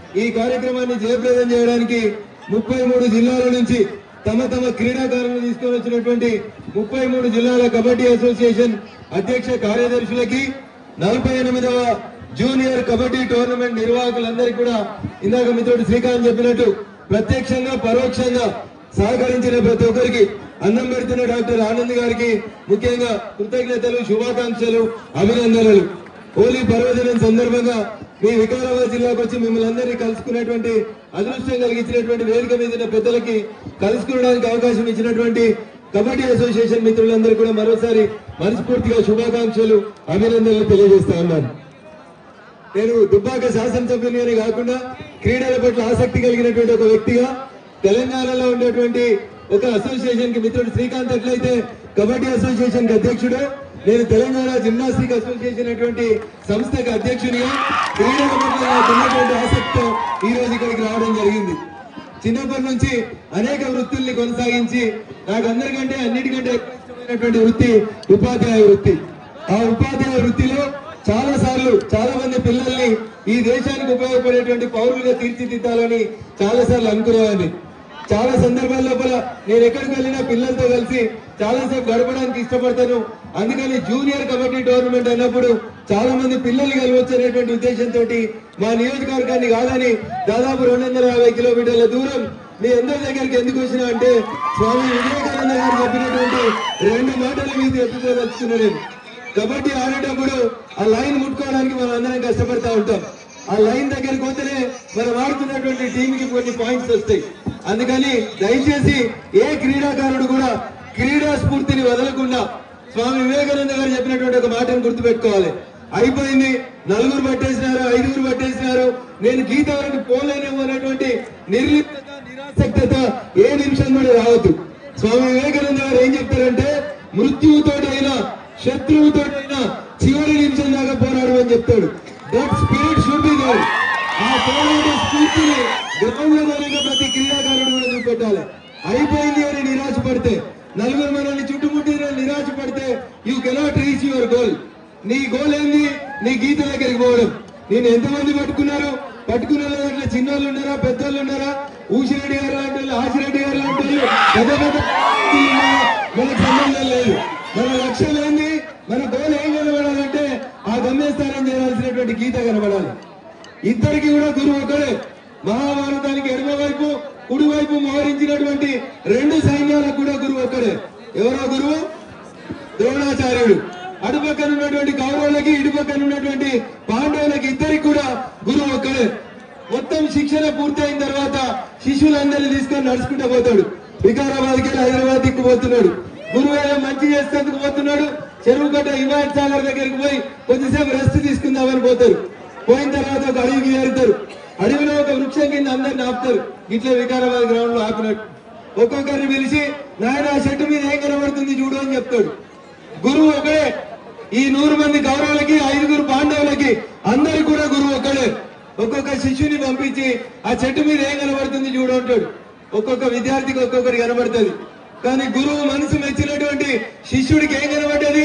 ఈ కార్యక్రమాన్ని జయప్రదం చేయడానికి ముప్పై మూడు జిల్లాల నుంచి తమ తమ క్రీడాకారులను తీసుకొని వచ్చినటువంటి ముప్పై మూడు జిల్లాల కబడ్డీ అసోసియేషన్ అధ్యక్ష కార్యదర్శులకి నలభై ఎనిమిదవ జూనియర్ కబడ్డీ టోర్నమెంట్ నిర్వాహకులందరికీ కూడా ఇందాక మిత్రుడు శ్రీకాంత్ చెప్పినట్టు ప్రత్యక్షంగా పరోక్షంగా సహకరించిన ప్రతి ఒక్కరికి అన్నం పెడుతున్న డాక్టర్ ఆనంద్ గారికి ముఖ్యంగా కృతజ్ఞతలు శుభాకాంక్షలు అభినందనలు హోలీ పర్వదినం సందర్భంగా మీ వికారాబాద్ జిల్లాకు వచ్చి మిమ్మల్ని అందరినీ కలుసుకునేటువంటి అదృష్టం కలిగించినటువంటి వేదిక మీద ఉన్న పెద్దలకి కలుసుకోవడానికి అవకాశం ఇచ్చినటువంటి కబడ్డీ అసోసియేషన్ మిత్రులందరూ కూడా మరోసారి మనస్ఫూర్తిగా శుభాకాంక్షలు అభినందనలు తెలియజేస్తా ఉన్నాను నేను దుబ్బాక శాసనసభ్యునిగానే కాకుండా క్రీడల పట్ల ఆసక్తి కలిగినటువంటి ఒక వ్యక్తిగా తెలంగాణలో ఉండేటువంటి ఒక అసోసియేషన్ కి మిత్రుడు శ్రీకాంత్ ఎట్లయితే కబడ్డీ అసోసియేషన్ కి అధ్యక్షుడు నేను తెలంగాణ జిమ్నాస్టిక్ అసోసియేషన్ అటువంటి సంస్థకి అధ్యక్షునిగా క్రీడల పట్ల నాకు ఉన్నటువంటి ఆసక్తితో ఈ రోజు ఇక్కడికి రావడం జరిగింది చిన్నప్పటి నుంచి అనేక వృత్తుల్ని కొనసాగించి నాకు అందరికంటే అన్నిటికంటే ఎక్కువ ఇష్టమైనటువంటి వృత్తి ఉపాధ్యాయ వృత్తి ఆ ఉపాధ్యాయ వృత్తిలో చాలా సార్లు చాలా మంది పిల్లల్ని ఈ దేశానికి ఉపయోగపడేటువంటి పౌరులుగా తీర్చిదిద్దాలని చాలా సార్లు అనుకునేవాడిని చాలా సందర్భాల లోపల నేను ఎక్కడికి వెళ్ళినా పిల్లలతో కలిసి చాలా సేపు గడపడానికి ఇష్టపడతాను అందుకని జూనియర్ కబడ్డీ టోర్నమెంట్ అన్నప్పుడు చాలా మంది పిల్లలు కలవచ్చు అనేటువంటి ఉద్దేశంతో మా నియోజకవర్గాన్ని కాదని దాదాపు రెండు వందల యాభై కిలోమీటర్ల దూరం మీ అందరి దగ్గరికి ఎందుకు వచ్చినా అంటే స్వామి వివేకానంద గారు చెప్పినటువంటి రెండు మాటలు మీకు చెప్పుకోదలుచుకున్నా నేను కబడ్డీ ఆడేటప్పుడు ఆ లైన్ ముట్టుకోవడానికి మనం అందరం కష్టపడతా ఉంటాం ఆ లైన్ దగ్గరికి పోతేనే మనం ఆడుతున్నటువంటి టీం కి కొన్ని పాయింట్స్ వస్తాయి అందుకని దయచేసి ఏ క్రీడాకారుడు కూడా క్రీడా స్ఫూర్తిని వదలకుండా స్వామి వివేకానంద గారు చెప్పినటువంటి ఒక మాటను గుర్తుపెట్టుకోవాలి అయిపోయింది నలుగురు పట్టేసినారు ఐదుగురు పట్టేసినారు నేను గీత వరకు పోలేనేమో అనేటువంటి నిర్లిప్తత నిరాసక్తత ఏ నిమిషం కూడా రావద్దు స్వామి వివేకానంద గారు ఏం చెప్తారంటే మృత్యువుతోటైనా శత్రువుతోటైనా చివరి నిమిషం దాకా పోరాడు అని చెప్తాడు that spirit should be there ఆ పోరాడే స్ఫూర్తిని గ్రౌండ్ లో కనుక ప్రతి క్రీడాకారుడు కూడా చూపెట్టాలి అయిపోయింది అని నిరాశ పడితే నలుగురు మనల్ని చుట్టుముట్టి నిరాశ పడితే you cannot reach your goal నీ గోల్ ఏంది నీ గీత దగ్గరికి పోవడం నేను ఎంతమంది పట్టుకున్నారు పట్టుకున్న వాళ్ళ దాంట్లో చిన్నోళ్ళు ఉన్నారా పెద్దోళ్ళు ఉన్నారా ఊసిరెడ్డి గారు లాంటి వాళ్ళు ఆసిరెడ్డి గారు లాంటి వాళ్ళు పెద్ద పెద్ద వ్యక్తులు ఉన్నారా? మనకు సంబంధం లేదు మన లక్ష్యం ఏంది మన గోల్ ఏం కనబడాలంటే ఆ గమ్యస్థానం చేయాల్సినటువంటి గీత కనబడాలి ఇద్దరికి కూడా గురువు ఒకడే మహాభారతానికి ఎడమ వైపు కుడి వైపు మోహరించినటువంటి రెండు సైన్యాలకు కూడా గురువు ఒక్కడే ఎవరో గురువు ద్రోణాచార్యుడు అటుపక్కన ఉన్నటువంటి కౌరవులకి ఇటుపక్కన ఉన్నటువంటి పాండవులకి ఇద్దరికి కూడా గురువు ఒక్కడే మొత్తం శిక్షణ పూర్తయిన తర్వాత శిష్యులందరినీ తీసుకొని నడుచుకుంటూ పోతాడు వికారాబాద్కి వెళ్ళి హైదరాబాద్ దిక్కు పోతున్నాడు గురువు ఏదో మంచి చేసేందుకు పోతున్నాడు చెరువు కట్ట హిమాయత్ సాగర్ దగ్గరికి పోయి కొద్దిసేపు రెస్ట్ తీసుకుందామని పోతారు పోయిన తర్వాత ఒక అడవికి చేరుతారు అడవిలో ఒక వృక్షం కింద అందరిని ఆపుతారు ఇట్లా వికారాబాద్ గ్రౌండ్ లో ఆపినట్టు ఒక్కొక్కరిని పిలిచి నాయన ఆ చెట్టు మీద ఏం కనబడుతుంది చూడు అని చెప్తాడు గురువు ఒకడే ఈ నూరు మంది కౌరవులకి ఐదుగురు పాండవులకి అందరికి కూడా గురువు ఒకడే ఒక్కొక్క శిష్యుని పంపించి ఆ చెట్టు మీద ఏం కనబడుతుంది చూడు అంటాడు ఒక్కొక్క విద్యార్థికి ఒక్కొక్కటి కనబడుతుంది కానీ గురువు మనసు మెచ్చినటువంటి శిష్యుడికి ఏం కనబడ్డది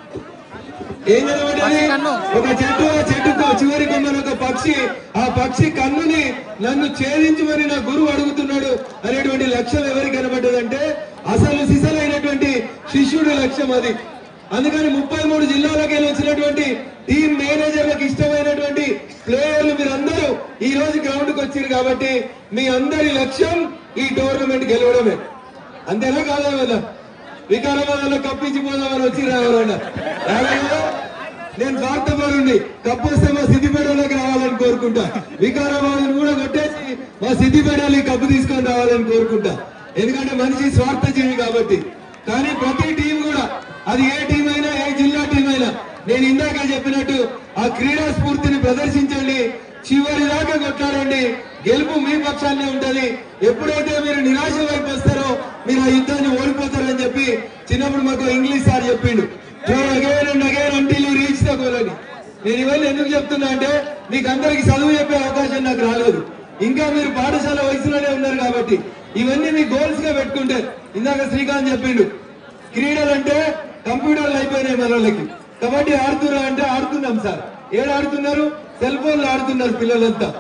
ఏం కనబడ్డది ఒక చెట్టు ఆ చెట్టుకు చివరి కొమ్మని ఒక పక్షి ఆ పక్షి కన్నుని నన్ను ఛేదించమని నా గురువు అడుగుతున్నాడు అనేటువంటి లక్ష్యం ఎవరికి కనబడ్డదంటే అసలు సిసలైనటువంటి శిష్యుడి లక్ష్యం అది అందుకని ముప్పై మూడు జిల్లాలకి వచ్చినటువంటి టీం మేనేజర్లకు ఇష్టమైనటువంటి ప్లేయర్లు మీరందరూ ఈ రోజు గ్రౌండ్ కి వచ్చారు కాబట్టి మీ అందరి లక్ష్యం ఈ టోర్నమెంట్ గెలవడమే అంతేనా కాదా కదా వికారాబాద్ కప్పించి పోదామని వచ్చి రావాలన్నా రాలేదా? నేను స్వార్థపరుణ్ణి కప్పు వస్తే మా సిద్దిపేటలోకి రావాలని కోరుకుంటా వికారాబాద్ కూడా కొట్టేసి మా సిద్దిపేటలో ఈ కప్పు తీసుకొని రావాలని కోరుకుంటా ఎందుకంటే మనిషి స్వార్థ జీవి కాబట్టి కానీ ప్రతి టీం కూడా అది ఏ టీం అయినా ఏ జిల్లా టీం అయినా నేను ఇందాక చెప్పినట్టు ఆ క్రీడా స్ఫూర్తిని ప్రదర్శించండి చివరి దాకా కొట్లాడండి గెలుపు మీ పక్షాన్నే ఉంటది ఎప్పుడైతే మీరు నిరాశ వైపు వస్తారో మీరు ఆ యుద్ధాన్ని ఓడిపోతారని చెప్పి చిన్నప్పుడు మాకు ఇంగ్లీష్ సార్ చెప్పిండు again and again until you reach the goal అని నేను ఇవన్నీ ఎందుకు చెప్తున్నా అంటే మీకు అందరికి చదువు చెప్పే అవకాశం నాకు రాలేదు ఇంకా మీరు పాఠశాల వయసులోనే ఉన్నారు కాబట్టి ఇవన్నీ మీ గోల్స్ గా పెట్టుకుంటే ఇందాక శ్రీకాంత్ చెప్పిండు క్రీడలు అంటే కంప్యూటర్లు అయిపోయినాయి మన వాళ్ళకి కబడ్డీ ఆడుతున్నా అంటే ఆడుతున్నాం సార్ ఏడు ఆడుతున్నారు సెల్ ఫోన్లు ఆడుతున్నారు పిల్లలంతా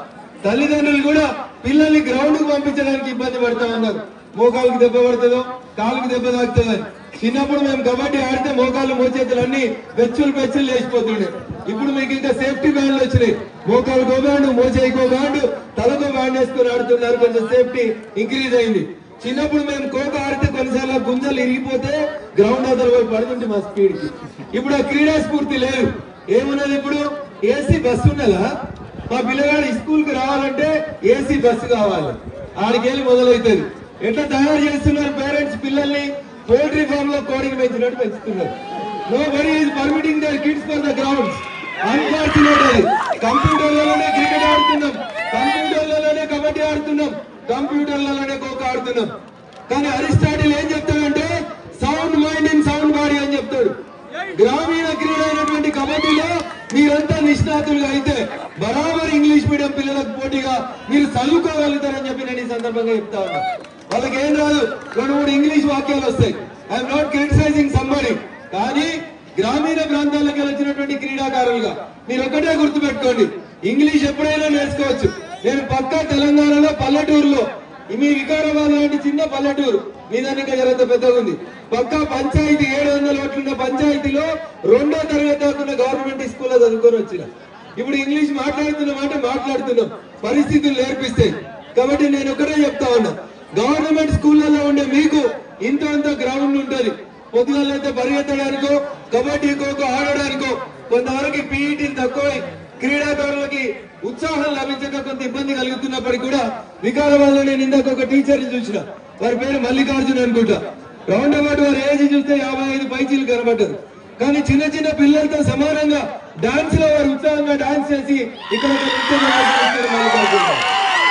తల్లిదండ్రులు కూడా పిల్లల్ని గ్రౌండ్ కు పంపించడానికి ఇబ్బంది పడతా ఉన్నారు మోకాళ్ళకి దెబ్బ పడుతుందో కాలుకి దెబ్బ తాకుతుందని చిన్నప్పుడు మేము కబడ్డీ ఆడితే మోకాళ్ళు మోచేతులు అన్ని వెచ్చులు పెచ్చులు లేచిపోతుండే ఇప్పుడు మీకు ఇంకా సేఫ్టీ బ్యాండ్లు వచ్చినాయి మోకాలు గో బ్యాండ్ మోచేయికో బ్యాండ్ తలకో బ్యాండ్ వేసుకొని ఆడుతున్నారు కొంచెం సేఫ్టీ ఇంక్రీజ్ అయింది చిన్నప్పుడు మేము కోక ఆడితే కొన్నిసార్లు ఆ గుంజలు ఇరిగిపోతే గ్రౌండ్ అదర్ వైపు పడుతుంటే మా స్పీడ్ కి ఇప్పుడు ఆ క్రీడా స్ఫూర్తి లేదు ఏమున్నది ఇప్పుడు ఏసీ బస్సు ఉన్నదా మా పిల్లగాడు స్కూల్ కి రావాలంటే ఏసీ బస్సు కావాలి ఆడికి వెళ్ళి మొదలవుతుంది ఎట్లా తయారు చేస్తున్నారు పేరెంట్స్ పిల్లల్ని పోల్ట్రీ ఫామ్ లో కోడిని పెంచినట్టు పెంచుతున్నారు nobody is permitting their kids for the grounds unfortunate అది కంప్యూటర్లలోనే క్రికెట్ ఆడుతున్నాం కంప్యూటర్లలోనే కబడ్డీ ఆడుతున్నాం కంప్యూటర్లలోనే ఖోఖో ఆడుతున్నాం కానీ అరిస్టాటిల్ ఏం చెప్తాడంటే sound mind and sound body అని చెప్తాడు గ్రామీణ క్రీడ అయినటువంటి కబడ్డీలో మీరంతా నిష్ణాతులుగా అయితే బరాబర్ ఇంగ్లీష్ మీడియం పిల్లలకు పోటీగా మీరు చదువుకోగలుగుతారని చెప్పి నేను ఈ సందర్భంగా చెప్తా ఉన్నా వాళ్ళకి ఏం రాదు రెండు మూడు ఇంగ్లీష్ వాక్యాలు వస్తాయి ఐఎమ్ నాట్ క్రిటిసైజింగ్ సంబడి కానీ గ్రామీణ ప్రాంతాలకు వచ్చినటువంటి క్రీడాకారులుగా మీరు ఒకటే గుర్తుపెట్టుకోండి ఇంగ్లీష్ ఎప్పుడైనా నేర్చుకోవచ్చు నేను పక్కా తెలంగాణలో పల్లెటూరులో మీ వికారాబాద్ లాంటి చిన్న పల్లెటూరు మీ దానికి జరంత పెద్దగా ఉంది పక్కా పంచాయతీ ఏడు వందల ఓట్లున్న పంచాయతీలో రెండో తరగతి దాకున్న గవర్నమెంట్ స్కూల్లో చదువుకొని వచ్చిన ఇప్పుడు ఇంగ్లీష్ మాట్లాడుతున్నాం అంటే మాట్లాడుతున్నాం పరిస్థితులు నేర్పిస్తాయి కాబట్టి నేను ఒకటే చెప్తా ఉన్నా గవర్నమెంట్ స్కూళ్ళలో ఉండే మీకు ఇంత అంత గ్రౌండ్ ఉంటది పొద్దుగాలైతే పరిగెత్తడానికో కబడ్డీ ఖోఖో ఆడడానికో కొంతవరకు పీఈటీ తక్కువ క్రీడాకారులకి ఉత్సాహం లభించక కొంత ఇబ్బంది కలుగుతున్నప్పటికీ కూడా వికారాబాద్ లో నేను ఇందాక ఒక టీచర్ చూసిన వారి పేరు మల్లికార్జున్ అనుకుంటా రౌండ్ అబౌట్ వారి ఏజ్ చూస్తే యాభై ఐదు పైచీలు కనబడ్డరు కానీ చిన్న చిన్న పిల్లలతో సమానంగా డాన్స్ లో వారు ఉత్సాహంగా డాన్స్ చేసి ఇక్కడ ఒక నృత్య ప్రదర్శన ఇచ్చారు మల్లికార్జున్ గారు.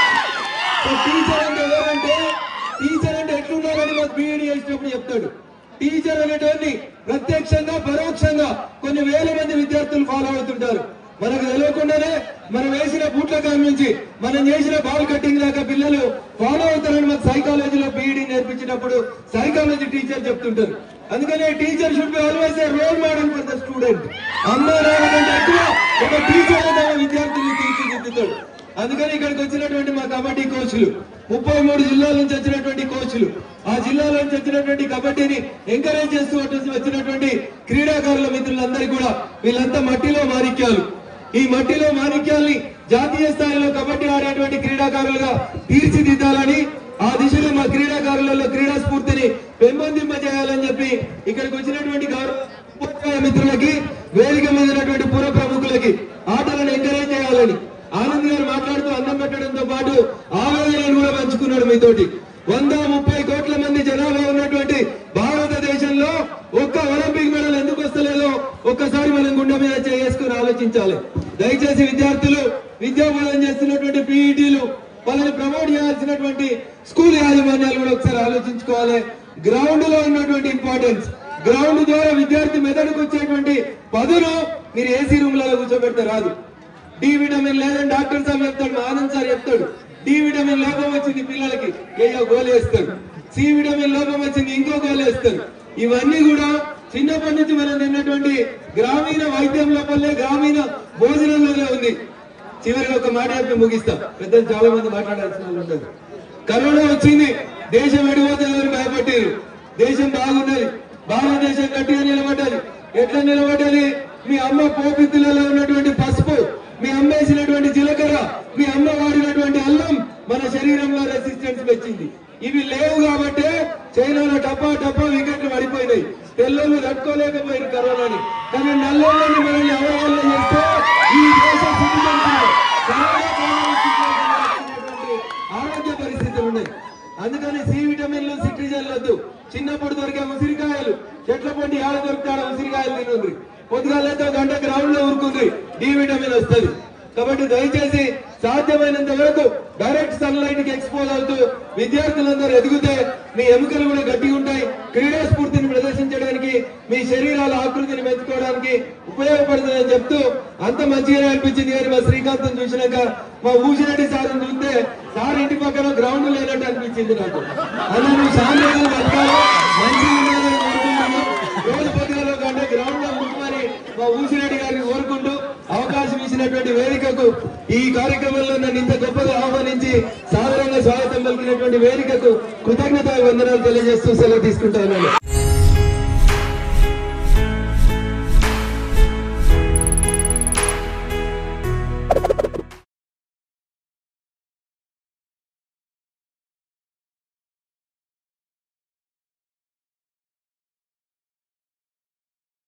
సో టీచర్ అంటే ఎవరంటే టీచర్ అంటే ఎట్లుండాలని మాకు బీఈడి చేసినప్పుడు చెప్తాడు టీచర్ అనేటువంటి ప్రత్యక్షంగా పరోక్షంగా కొన్ని వేల మంది విద్యార్థులు ఫాలో అవుతుంటారు మనకు తెలియకుండానే మనం వేసిన బూట్ల కాడ నుంచి మనం చేసిన బాల్ కట్టింగ్ దాకా పిల్లలు ఫాలో అవుతారని మాకు సైకాలజీలో బీఈడి నేర్పించినప్పుడు సైకాలజీ టీచర్ చెప్తుంటారు అందుకనే teacher should be always a role model for the student అమ్మ నాన్న కంటే ఎక్కువ ఒక టీచర్ తమ విద్యార్థుల్ని తీర్చిదిద్దుతాడు అందుకని ఇక్కడికి వచ్చినటువంటి మా కబడ్డీ కోచ్లు ముప్పై మూడు జిల్లాల నుంచి వచ్చినటువంటి కోచ్లు ఆ జిల్లాల నుంచి వచ్చినటువంటి కబడ్డీని ఎంకరేజ్ చేస్తూ వచ్చి- వచ్చినటువంటి క్రీడాకారుల మిత్రులందరికీ కూడా వీళ్ళంతా మట్టిలో మాణిక్యాలు ఈ మట్టిలో మాణిక్యాల్ని జాతీయ స్థాయిలో కబడ్డీ ఆడేటువంటి క్రీడాకారులుగా తీర్చిదిద్దాలని ఆ దిశలో మా క్రీడాకారులలో క్రీడా స్ఫూర్తిని పెంపొందింపజేయాలని చెప్పి ఇక్కడికి వచ్చినటువంటి గౌరవ ఉపాధ్యాయ మిత్రులకి వేదిక మీద ఉన్నటువంటి పుర ప్రముఖులకి ఆటలను ఎంకరేజ్ చేయాలని ఆనంద్ గారు మాట్లాడుతూ అన్నం పెట్టడంతో పాటు ఆవేదనను కూడా పంచుకున్నాడు మీతోటి వంద ముప్పై కోట్ల మంది జనాభా ఉన్నటువంటి భారతదేశంలో ఒక్క ఒలింపిక్ మెడల్ ఎందుకు వస్తలేదో ఒక్కసారి మనం గుండె మీద చేసుకుని ఆలోచించాలి దయచేసి విద్యార్థులు విద్యాబోధన చేస్తున్నటువంటి పీఈటీలు వాళ్ళని ప్రమోట్ చేయాల్సినటువంటి స్కూల్ యాజమాన్యాలు కూడా ఒకసారి ఆలోచించుకోవాలి గ్రౌండ్ లో ఉన్నటువంటి ఇంపార్టెన్స్ గ్రౌండ్ ద్వారా విద్యార్థి మెదడుకు వచ్చేటువంటి పదును మీరు ఏసీ రూమ్ లలో కూర్చోబెడితే రాదు డి విటమిన్ లేదని డాక్టర్ సార్ చెప్తాడు మా ఆనంద్ సార్ చెప్తాడు డి విటమిన్ లోపం వచ్చింది పిల్లలకి ఏదో గోలు వేస్తాడు సి విటమిన్ లోపం వచ్చింది ఇంకో గోలు వేస్తాడు ఇవన్నీ కూడా చిన్నప్పటి నుంచి మనం తిన్నటువంటి గ్రామీణ వైద్యం లోపలే గ్రామీణ భోజనంలోనే ఉంది చివరిగా ఒక మాట చెప్పి ముగిస్తాం పెద్దలు చాలా మంది మాట్లాడాల్సిన వాళ్ళు ఉంటారు కరోనా వచ్చింది దేశం ఎడిపోతుందని భయపట్టారు దేశం బాగున్నది భారతదేశం గట్టిగా నిలబడ్డది ఎట్లా నిలబడ్డది మీ అమ్మ పోపిత్తులలో ఉన్నటువంటి పసుపు మీ అమ్మ వేసినటువంటి జీలకర్ర మీ అమ్మ వాడినటువంటి అల్లం మన శరీరంలో రెసిస్టెన్స్ వచ్చింది ఇవి లేవు కాబట్టి చైనాలో టపా టపా వికెట్లు పడిపోయినాయి తెల్లోళ్ళు తట్టుకోలేకపోయారు కరోనాని కానీ నల్లోళ్ళని మనల్ని అవగాహన చేస్తే ఈ దేశ citizens చాలా కాలం వచ్చినటువంటి ఆరోగ్య పరిస్థితులు ఉన్నాయి అందుకని సి విటమిన్లు సిట్రిజన్లు వద్దు చిన్నప్పుడు దొరికే ఉసిరికాయలు చెట్ల పొండి ఆడ దొరుకుతాడు ఉసిరికాయలు తినుండ్రి పొద్దుగాలతో గంట గ్రౌండ్ లో ఊరుకుంది డి విటమిన్ వస్తుంది కాబట్టి దయచేసి సాధ్యమైనంత వరకు డైరెక్ట్ సన్లైట్ కి ఎక్స్పోజ్ అవుతూ విద్యార్థులందరూ ఎదిగితే మీ ఎముకలు కూడా గట్టిగా ఉంటాయి క్రీడా స్ఫూర్తిని ప్రదర్శించడానికి మీ శరీరాల ఆకృతిని మెచ్చుకోవడానికి ఉపయోగపడుతుందని చెప్తూ అంత మంచిగానే అనిపించింది కానీ మా శ్రీకాంతం చూసినాక మా ఊసిరెడ్డి సార్ చూస్తే సార్ ఇంటి పక్కన గ్రౌండ్ లేనట్టు అనిపించింది నాకు అలా నువ్వు సాంద్రంగా బతకాలి మంచిగా ఉండాలని కోరుకుంటున్నాను రోజు పొద్దుగల గంట గ్రౌండ్ లో ఉంటుమని మా ఊసిరెడ్డి గారిని కోరుకుంటూ అవకాశం ఇచ్చిన ఇచ్చినటువంటి వేదికకు ఈ కార్యక్రమంలో నన్ను ఇంత గొప్పగా ఆహ్వానించి సాధారణంగా స్వాగతం పలికినటువంటి వేదికకు కృతజ్ఞత వందనాలు తెలియజేస్తూ సెలవు తీసుకుంటాను